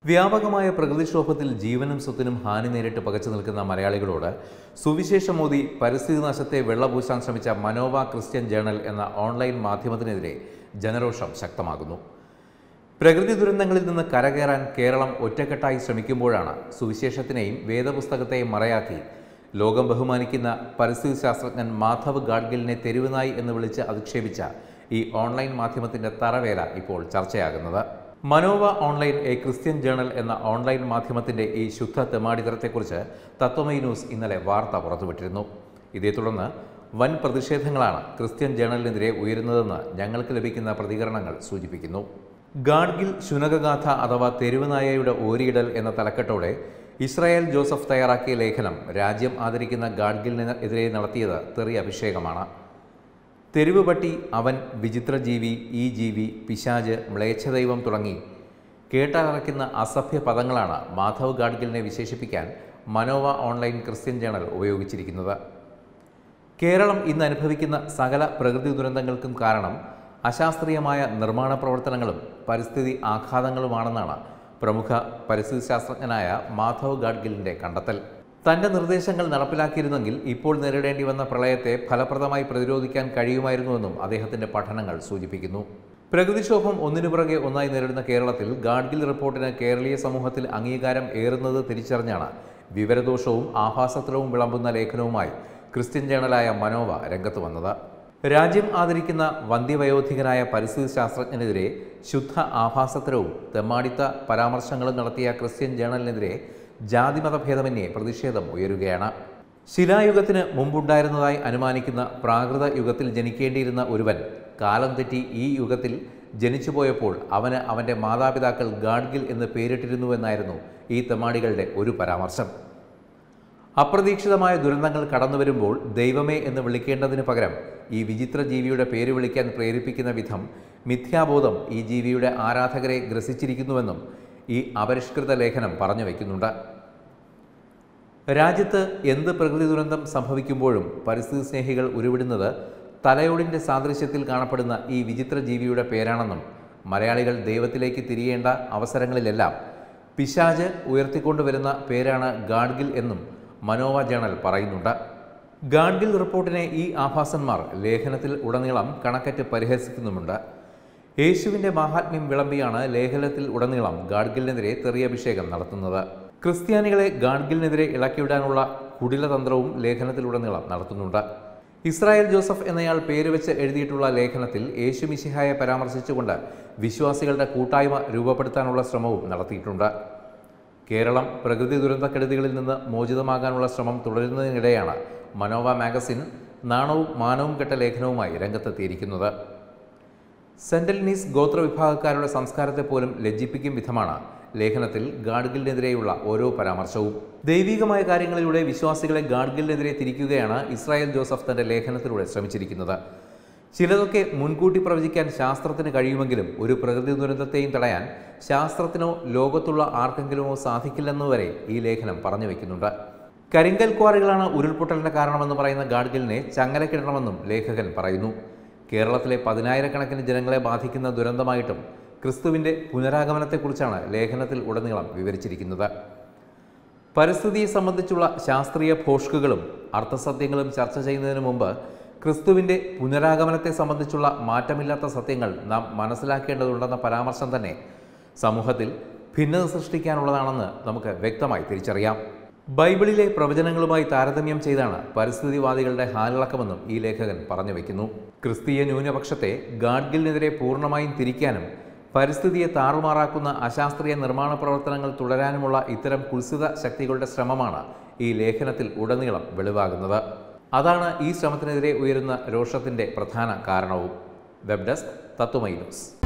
വ്യാപകമായ പ്രകൃതിക്ഷോഭത്തിൽ ജീവനും സ്വത്തിനും ഹാനി നേരിട്ട് പകച്ചു നിൽക്കുന്ന മലയാളികളോട് സുവിശേഷമോദി പരിസ്ഥിതി നാശത്തെ വെള്ളപൂശാൻ ശ്രമിച്ച മനോവ ക്രിസ്ത്യൻ ജേണൽ എന്ന ഓൺലൈൻ മാധ്യമത്തിനെതിരെ ജനരോഷം ശക്തമാകുന്നു പ്രകൃതി ദുരന്തങ്ങളിൽ നിന്ന് കരകയറാൻ കേരളം ഒറ്റക്കെട്ടായി ശ്രമിക്കുമ്പോഴാണ് സുവിശേഷത്തിനെയും വേദപുസ്തകത്തെയും മറയാക്കി ലോകം ബഹുമാനിക്കുന്ന പരിസ്ഥിതി ശാസ്ത്രജ്ഞൻ മാധവ് ഗാഡ്ഗിലിനെ തെരുവുനായി എന്ന് വിളിച്ച് അധിക്ഷേപിച്ച ഈ ഓൺലൈൻ മാധ്യമത്തിന്റെ തറവേല ഇപ്പോൾ ചർച്ചയാകുന്നത് Manova online a Christian journal എന്ന ഓൺലൈൻ മാധ്യമത്തിന്റെ ഈ ശുദ്ധ തെമാടിത്തരത്തെക്കുറിച്ച് തത്വമൈ ന്യൂസ് ഇന്നലെ വാർത്ത പുറത്തുവിട്ടിരുന്നു ഇതേ തുടർന്ന് വൻ പ്രതിഷേധങ്ങളാണ് ക്രിസ്ത്യൻ ജേണലിനെതിരെ ഉയരുന്നതെന്ന് ഞങ്ങൾക്ക് ലഭിക്കുന്ന പ്രതികരണങ്ങൾ സൂചിപ്പിക്കുന്നു ഗാഡ്ഗിൽ ശുനകഗാഥ അഥവാ തെരുവുനായയുടെ ഓരിയിടൽ എന്ന തലക്കെട്ടോടെ ഇസ്രായേൽ ജോസഫ് തയ്യാറാക്കിയ ലേഖനം രാജ്യം ആദരിക്കുന്ന ഗാഡ്ഗിലിന് എതിരെ നടത്തിയത് തെറി അഭിഷേകമാണ് തെരുവ് പട്ടി അവൻ വിചിത്രജീവി ഈ ജീവി പിശാജ് മ്ലേച്ഛദൈവം തുടങ്ങി കേട്ടറക്കുന്ന അസഭ്യ പദങ്ങളാണ് മാധവ് ഗാഡ്ഗിലിനെ വിശേഷിപ്പിക്കാൻ മനോവ ഓൺലൈൻ ക്രിസ്ത്യൻ ജേണൽ ഉപയോഗിച്ചിരിക്കുന്നത് കേരളം ഇന്ന് അനുഭവിക്കുന്ന സകല പ്രകൃതി ദുരന്തങ്ങൾക്കും കാരണം അശാസ്ത്രീയമായ നിർമ്മാണ പ്രവർത്തനങ്ങളും പരിസ്ഥിതി ആഘാതങ്ങളുമാണെന്നാണ് പ്രമുഖ പരിസ്ഥിതി ശാസ്ത്രജ്ഞനായ മാധവ് ഗാഡ്ഗിലിന്റെ കണ്ടെത്തൽ തന്റെ നിർദ്ദേശങ്ങൾ നടപ്പിലാക്കിയിരുന്നെങ്കിൽ ഇപ്പോൾ നേരിടേണ്ടി വന്ന പ്രളയത്തെ ഫലപ്രദമായി പ്രതിരോധിക്കാൻ കഴിയുമായിരുന്നുവെന്നും അദ്ദേഹത്തിന്റെ പഠനങ്ങൾ സൂചിപ്പിക്കുന്നു പ്രകൃതിക്ഷോഭം ഒന്നിനു പുറകെ ഒന്നായി നേരിടുന്ന കേരളത്തിൽ ഗാഡ്ഗിൽ റിപ്പോർട്ടിന് കേരളീയ സമൂഹത്തിൽ അംഗീകാരം ഏറുന്നത് തിരിച്ചറിഞ്ഞാണ് വിവരദോഷവും ആഭാസത്തലവും വിളമ്പുന്ന ലേഖനവുമായി ക്രിസ്ത്യൻ ജേണലായ മനോവ രംഗത്ത് വന്നത് രാജ്യം ആദരിക്കുന്ന വന്ധ്യവയോധികനായ പരിസ്ഥിതി ശാസ്ത്രജ്ഞനെതിരെ ശുദ്ധ ആഭാസത്തരവും തെമ്മാടിത്ത പരാമർശങ്ങളും നടത്തിയ ക്രിസ്ത്യൻ ജേണലിനെതിരെ ജാതിമതഭേദമന്യേ പ്രതിഷേധം ഉയരുകയാണ് ശിലായുഗത്തിന് മുമ്പുണ്ടായിരുന്നതായി അനുമാനിക്കുന്ന പ്രാകൃത യുഗത്തിൽ ജനിക്കേണ്ടിയിരുന്ന ഒരുവൻ കാലം തെറ്റി ഈ യുഗത്തിൽ ജനിച്ചുപോയപ്പോൾ അവന് അവൻ്റെ മാതാപിതാക്കൾ ഗാഡ്ഗിൽ എന്ന് പേരിട്ടിരുന്നുവെന്നായിരുന്നു ഈ തെമ്മാടികളുടെ ഒരു പരാമർശം അപ്രതീക്ഷിതമായ ദുരന്തങ്ങൾ കടന്നു വരുമ്പോൾ ദൈവമേ എന്ന് വിളിക്കേണ്ടതിന് പകരം ഈ വിചിത്ര ജീവിയുടെ പേര് വിളിക്കാൻ പ്രേരിപ്പിക്കുന്ന വിധം മിഥ്യാബോധം ഈ ജീവിയുടെ ആരാധകരെ ഗ്രസിച്ചിരിക്കുന്നുവെന്നും ഈ അപരിഷ്കൃത ലേഖനം പറഞ്ഞു വയ്ക്കുന്നുണ്ട് രാജ്യത്ത് എന്ത് പ്രകൃതി ദുരന്തം സംഭവിക്കുമ്പോഴും പരിസ്ഥിതി സ്നേഹികൾ ഉരുവിടുന്നത് തലയോടിൻ്റെ സാദൃശ്യത്തിൽ കാണപ്പെടുന്ന ഈ വിചിത്ര ജീവിയുടെ പേരാണെന്നും മലയാളികൾ ദൈവത്തിലേക്ക് തിരിയേണ്ട അവസരങ്ങളിലെല്ലാം പിശാജ് ഉയർത്തിക്കൊണ്ടുവരുന്ന പേരാണ് ഗാഡ്ഗിൽ എന്നും മനോവ ജേണൽ പറയുന്നുണ്ട് ഗാഡ്ഗിൽ റിപ്പോർട്ടിനെ ഈ ആഭാസന്മാർ ലേഖനത്തിൽ ഉടനീളം കണക്കറ്റ് പരിഹസിക്കുന്നുമുണ്ട് യേശുവിൻ്റെ മാഹാത്മ്യം വിളമ്പിയാണ് ലേഖനത്തിൽ ഉടനീളം ഗാഡ്ഗിലിനെതിരെ തെറിയഭിഷേകം നടത്തുന്നത് ക്രിസ്ത്യാനികളെ ഗാഡ്ഗിലിനെതിരെ ഇളക്കിവിടാനുള്ള കുടിലതന്ത്രവും ലേഖനത്തിലുടനീളം നടത്തുന്നുണ്ട് ഇസ്രായേൽ ജോസഫ് എന്നയാൾ പേര് വെച്ച് എഴുതിയിട്ടുള്ള ലേഖനത്തിൽ യേശു മിശിഹായെ പരാമർശിച്ചുകൊണ്ട് വിശ്വാസികളുടെ കൂട്ടായ്മ രൂപപ്പെടുത്താനുള്ള ശ്രമവും നടത്തിയിട്ടുണ്ട് കേരളം പ്രകൃതി ദുരന്തക്കെടുതികളിൽ നിന്ന് മോചിതമാകാനുള്ള ശ്രമം തുടരുന്നതിനിടെയാണ് മനോവ മാഗസിൻ നാണവും മാനവും കെട്ട ലേഖനവുമായി രംഗത്തെത്തിയിരിക്കുന്നത് സെന്റൽനീസ് ഗോത്രവിഭാഗക്കാരുടെ സംസ്കാരത്തെ പോലും ലജ്ജിപ്പിക്കും വിധമാണ് ലേഖനത്തിൽ ഗാഡ്ഗിലിനെതിരെയുള്ള ഓരോ പരാമർശവും ദൈവികമായ കാര്യങ്ങളിലൂടെ വിശ്വാസികളെ ഗാഡ്ഗിലിനെതിരെ തിരിക്കുകയാണ് ഇസ്രായേൽ ജോസഫ് തന്റെ ലേഖനത്തിലൂടെ ശ്രമിച്ചിരിക്കുന്നത് ചിലതൊക്കെ മുൻകൂട്ടി പ്രവചിക്കാൻ ശാസ്ത്രത്തിന് കഴിയുമെങ്കിലും ഒരു പ്രകൃതി ദുരന്തത്തെയും തടയാൻ ശാസ്ത്രത്തിനോ ലോകത്തുള്ള ആർക്കെങ്കിലുമോ സാധിക്കില്ലെന്ന് വരെ ഈ ലേഖനം പറഞ്ഞു വയ്ക്കുന്നുണ്ട് കരിങ്കൽ ക്വാറികളാണ് ഉരുൾപൊട്ടലിന്റെ കാരണമെന്ന് പറയുന്ന ഗാഡ്ഗിലിനെ ചങ്ങലക്കിടണമെന്നും ലേഖകൻ പറയുന്നു കേരളത്തിലെ പതിനായിരക്കണക്കിന് ജനങ്ങളെ ബാധിക്കുന്ന ദുരന്തമായിട്ടും ക്രിസ്തുവിൻ്റെ പുനരാഗമനത്തെക്കുറിച്ചാണ് ലേഖനത്തിൽ ഉടനീളം വിവരിച്ചിരിക്കുന്നത് പരിസ്ഥിതിയെ സംബന്ധിച്ചുള്ള ശാസ്ത്രീയ ഭോഷ്കുകളും അർത്ഥസത്യങ്ങളും ചർച്ച ചെയ്യുന്നതിന് മുമ്പ് ക്രിസ്തുവിൻ്റെ പുനരാഗമനത്തെ സംബന്ധിച്ചുള്ള മാറ്റമില്ലാത്ത സത്യങ്ങൾ നാം മനസ്സിലാക്കേണ്ടതുണ്ടെന്ന പരാമർശം തന്നെ സമൂഹത്തിൽ ഭിന്നത സൃഷ്ടിക്കാനുള്ളതാണെന്ന് നമുക്ക് വ്യക്തമായി തിരിച്ചറിയാം ബൈബിളിലെ പ്രവചനങ്ങളുമായി താരതമ്യം ചെയ്താണ് പരിസ്ഥിതിവാദികളുടെ ഹാലിളക്കമെന്നും ഈ ലേഖകൻ പറഞ്ഞു വയ്ക്കുന്നു ക്രിസ്തീയ ന്യൂനപക്ഷത്തെ ഗാഡ്ഗിലിനെതിരെ പൂർണ്ണമായും തിരിക്കാനും പരിസ്ഥിതിയെ താറുമാറാക്കുന്ന അശാസ്ത്രീയ നിർമ്മാണ പ്രവർത്തനങ്ങൾ തുടരാനുമുള്ള ഇത്തരം കുൽസിത ശക്തികളുടെ ശ്രമമാണ് ഈ ലേഖനത്തിൽ ഉടനീളം വെളിവാകുന്നത് അതാണ് ഈ ശ്രമത്തിനെതിരെ ഉയരുന്ന രോഷത്തിന്റെ പ്രധാന കാരണവും വെബ് ഡെസ്ക് തത്വമൈ ന്യൂസ്